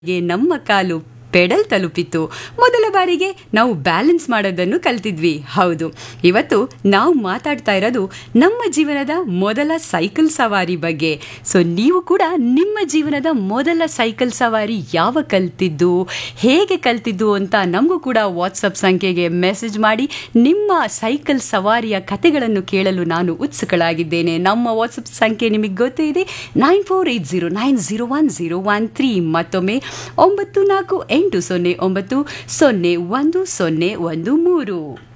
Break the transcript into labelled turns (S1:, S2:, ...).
S1: ಗೆ ನಮ್ಮ ಕಾಲು ಪೆಡಲ್ ತಲುಪಿತ್ತು ಮೊದಲ ಬಾರಿಗೆ ನಾವು ಬ್ಯಾಲೆನ್ಸ್ ಮಾಡೋದನ್ನು ಕಲ್ತಿದ್ವಿ ಹೌದು ಇವತ್ತು ನಾವು ಮಾತಾಡ್ತಾ ಇರೋದು ನಮ್ಮ ಜೀವನದ ಮೊದಲ ಸೈಕಲ್ ಸವಾರಿ ಬಗ್ಗೆ ಸೊ ನೀವು ಕೂಡ ನಿಮ್ಮ ಜೀವನದ ಮೊದಲ ಸೈಕಲ್ ಸವಾರಿ ಯಾವ ಕಲ್ತಿದ್ದು ಹೇಗೆ ಕಲ್ತಿದ್ದು ಅಂತ ನಮಗೂ ಕೂಡ ವಾಟ್ಸಪ್ ಸಂಖ್ಯೆಗೆ ಮೆಸೇಜ್ ಮಾಡಿ ನಿಮ್ಮ ಸೈಕಲ್ ಸವಾರಿಯ ಕಥೆಗಳನ್ನು ಕೇಳಲು ನಾನು ಉತ್ಸುಕಳಾಗಿದ್ದೇನೆ ನಮ್ಮ ವಾಟ್ಸಪ್ ಸಂಖ್ಯೆ ನಿಮಗೆ ಗೊತ್ತೇ ಇದೆ nine four eight zero nine zero one zero one three ಮತ್ತೊಮ್ಮೆ ಒಂಬತ್ತು ನಾಲ್ಕು ಎಂಟು ಸೊನ್ನೆ ಒಂಬತ್ತು ಸೊನ್ನೆ ಒಂದು ಸೊನ್ನೆ ಒಂದು ಮೂರು